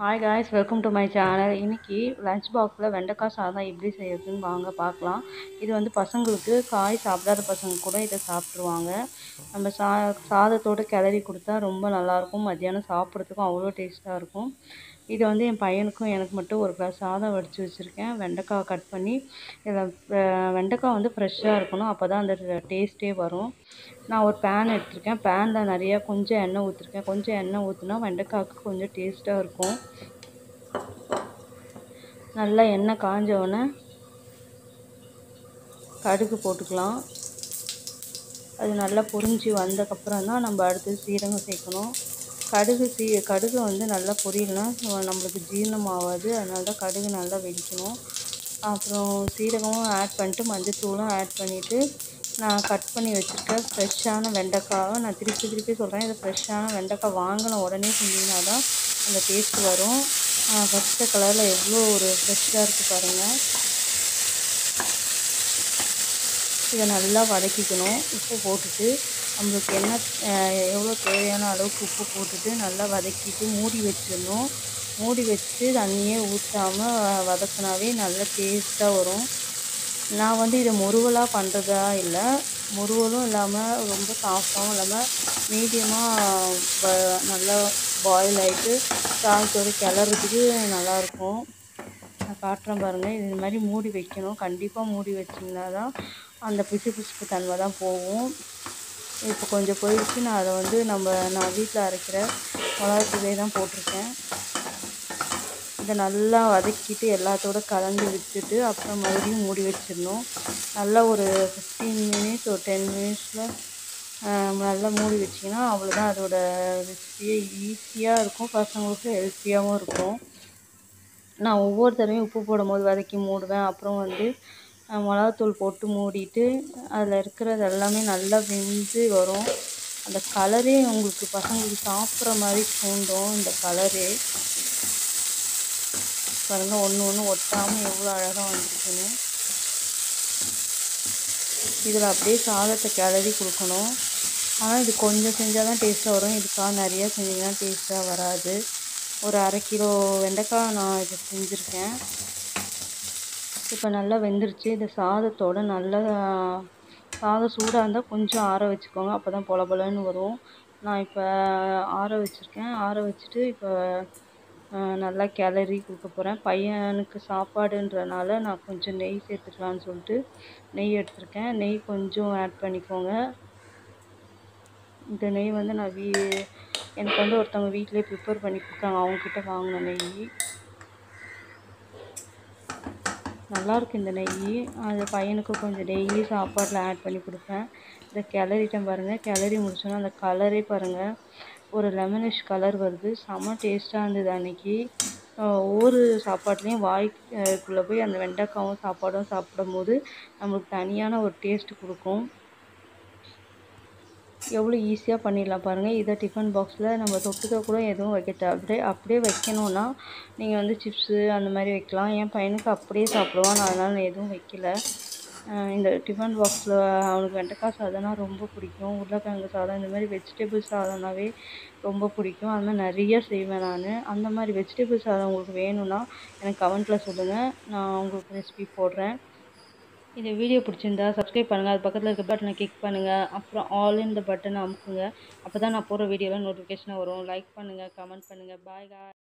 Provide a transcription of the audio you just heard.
hi guys welcome to my channel இன்னைக்கு lunch பாக்ஸில் வெண்டைக்காய் சாதம் எப்படி செய்யறதுன்னு வாங்க பார்க்கலாம் இது வந்து பசங்களுக்கு காய் சாப்பிடாத பசங்க கூட இதை சாப்பிட்ருவாங்க நம்ம சா சாதத்தோடு கிளறி கொடுத்தா ரொம்ப நல்லாயிருக்கும் மத்தியானம் சாப்பிட்றதுக்கும் அவ்வளோ டேஸ்ட்டாக இருக்கும் இதை வந்து என் பையனுக்கும் எனக்கு மட்டும் ஒரு கிளாஸ் சாதம் வடித்து வச்சுருக்கேன் வெண்டைக்காய் கட் பண்ணி இதில் வெண்டைக்காய் வந்து ஃப்ரெஷ்ஷாக இருக்கணும் அப்போ தான் அந்த டேஸ்ட்டே வரும் நான் ஒரு பேன் எடுத்திருக்கேன் பேனில் நிறையா கொஞ்சம் எண்ணெய் ஊற்றிருக்கேன் கொஞ்சம் எண்ணெய் ஊற்றினா வெண்டைக்காய்க்கு கொஞ்சம் டேஸ்ட்டாக இருக்கும் நல்லா எண்ணெய் காஞ்ச உடனே கடுகு போட்டுக்கலாம் அது நல்லா பொரிஞ்சு வந்தக்கப்புறம் தான் நம்ம அடுத்து சீரகம் சேர்க்கணும் கடுகு சீ கடுகு வந்து நல்லா பொரியலனா நம்மளுக்கு ஜீரணம் ஆகாது அதனால தான் கடுகு நல்லா வெடிக்கணும் அப்புறம் சீரகமும் ஆட் பண்ணிட்டு மஞ்சத்தூளும் ஆட் பண்ணிவிட்டு நான் கட் பண்ணி வச்சுருக்க ஃப்ரெஷ்ஷான வெண்டைக்காவை நான் திருப்பி திருப்பி சொல்கிறேன் இது ஃப்ரெஷ்ஷான வெண்டைக்காய் வாங்கின உடனே செஞ்சிங்கன்னா தான் அந்த டேஸ்ட் வரும் பச்சை கலரில் எவ்வளோ ஒரு ஃப்ரெஷ்ஷாக இருக்குது பாருங்கள் இதை நல்லா வதக்கிக்கணும் உப்பு போட்டுட்டு நம்மளுக்கு என்ன எவ்வளோ தேவையான அளவுக்கு உப்பு போட்டுட்டு நல்லா வதக்கிட்டு மூடி வச்சிடணும் மூடி வச்சு தண்ணியே ஊற்றாமல் வதக்கினாவே நல்ல டேஸ்ட்டாக வரும் நான் வந்து இதை முருவலாக பண்ணுறதா இல்லை முருவலும் இல்லாமல் ரொம்ப சாஃப்டாகவும் இல்லாமல் மீடியமாக நல்லா பாயில் ஆகிட்டு சாதத்தோடு கிளறதுக்கு நல்லாயிருக்கும் நான் காட்டுறேன் பாருங்கள் இது மாதிரி மூடி வைக்கணும் கண்டிப்பாக மூடி வச்சிங்கன்னா தான் அந்த பிசு பிசுப்பு தன்மை தான் போகும் இப்போ கொஞ்சம் போயிடுச்சு நான் அதை வந்து நம்ம நான் வீட்டில் அரைக்கிற மிளகாத்தூளே தான் போட்டிருக்கேன் இதை நல்லா வதக்கிட்டு எல்லாத்தோட கலந்து விட்டுட்டு அப்புறம் மறுபடியும் மூடி வச்சிடணும் நல்லா ஒரு ஃபிஃப்டீன் மினிட்ஸ் ஒரு டென் மினிட்ஸில் நல்லா மூடி வச்சிங்கன்னா அவ்வளோதான் அதோட ரெசிபியே ஈஸியாக இருக்கும் பசங்களுக்கு ஹெல்த்தியாகவும் இருக்கும் நான் ஒவ்வொரு தடவையும் உப்பு போடும் போது வதக்கி மூடுவேன் அப்புறம் வந்து மிளகாத்தூள் போட்டு மூடிட்டு அதில் இருக்கிறது எல்லாமே நல்லா வெந்து வரும் அந்த கலரே உங்களுக்கு பசங்களுக்கு சாப்பிட்ற மாதிரி தூண்டும் இந்த கலரே பாருங்கள் ஒன்று ஒன்று ஒட்டாமல் எவ்வளோ அழகாக வந்துருக்குன்னு இதில் அப்படியே சாதத்தை கிளறி கொடுக்கணும் ஆனால் இது கொஞ்சம் செஞ்சால் தான் டேஸ்ட்டாக வரும் இதுக்காக நிறையா செஞ்சிங்கன்னா டேஸ்ட்டாக வராது ஒரு அரை கிலோ வெண்டைக்காய் நான் இதை செஞ்சுருக்கேன் இப்போ நல்லா வெந்துருச்சு இந்த சாதத்தோட நல்லா சாதம் சூடாக இருந்தால் கொஞ்சம் ஆற வச்சுக்கோங்க அப்போ தான் பொல பொலன்னு வரும் நான் இப்போ ஆற வச்சுருக்கேன் ஆற வச்சுட்டு இப்போ நல்லா கிளறி கொடுக்க போகிறேன் பையனுக்கு சாப்பாடுன்றனால நான் கொஞ்சம் நெய் சேர்த்துக்கலான்னு சொல்லிட்டு நெய் எடுத்திருக்கேன் நெய் கொஞ்சம் ஆட் பண்ணிக்கோங்க இந்த நெய் வந்து நான் வீ எனக்கு வந்து ஒருத்தவங்க வீட்டிலே ப்ரிப்பேர் பண்ணி கொடுத்தாங்க அவங்கக்கிட்ட வாங்கின நெய் நல்லாயிருக்கு இந்த நெய் அது பையனுக்கு கொஞ்சம் டெய்லி சாப்பாட்டில் ஆட் பண்ணி கொடுப்பேன் இதை கிளறிட்டேன் பாருங்கள் கிளறி முடிச்சோன்னா அந்த கலரே பாருங்கள் ஒரு லெமனிஷ் கலர் வருது செம்ம டேஸ்ட்டாக இருந்தது அன்றைக்கி ஒவ்வொரு சாப்பாட்லேயும் வாய்க்குள்ளே போய் அந்த வெண்டைக்காவும் சாப்பாடும் சாப்பிடும் போது நம்மளுக்கு தனியான ஒரு டேஸ்ட் கொடுக்கும் எவ்வளோ ஈஸியாக பண்ணிடலாம் பாருங்கள் இதை டிஃபன் பாக்ஸில் நம்ம தொட்டுக்க கூட எதுவும் வைக்க அப்படியே அப்படியே வைக்கணுன்னா நீங்கள் வந்து சிப்ஸு அந்த மாதிரி வைக்கலாம் என் பையனுக்கு அப்படியே சாப்பிடுவான் நான் அதனால் நான் எதுவும் வைக்கல இந்த டிஃபன் பாக்ஸில் அவனுக்கு வெண்டைக்காய் சாதம்னா ரொம்ப பிடிக்கும் உருளைக்கிழங்கு சாதம் இந்த மாதிரி வெஜிடபிள் சாதம்னாவே ரொம்ப பிடிக்கும் அது மாதிரி நிறைய செய்வேன் நான் அந்த மாதிரி வெஜிடபிள் சாதம் உங்களுக்கு வேணும்னா எனக்கு கமெண்ட்டில் சொல்லுங்கள் நான் உங்களுக்கு ரெசிபி போடுறேன் இந்த வீடியோ பிடிச்சிருந்தா சப்ஸ்கிரைப் பண்ணுங்கள் அது பக்கத்தில் இருக்க பட்டனை கிளிக் பண்ணுங்கள் அப்புறம் ஆல் இந்த பட்டனை அமுக்குங்க அப்போ தான் நான் போடுற வீடியோலாம் நோட்டிஃபிகேஷனாக வரும் லைக் பண்ணுங்கள் கமெண்ட் பண்ணுங்கள் பாய் கா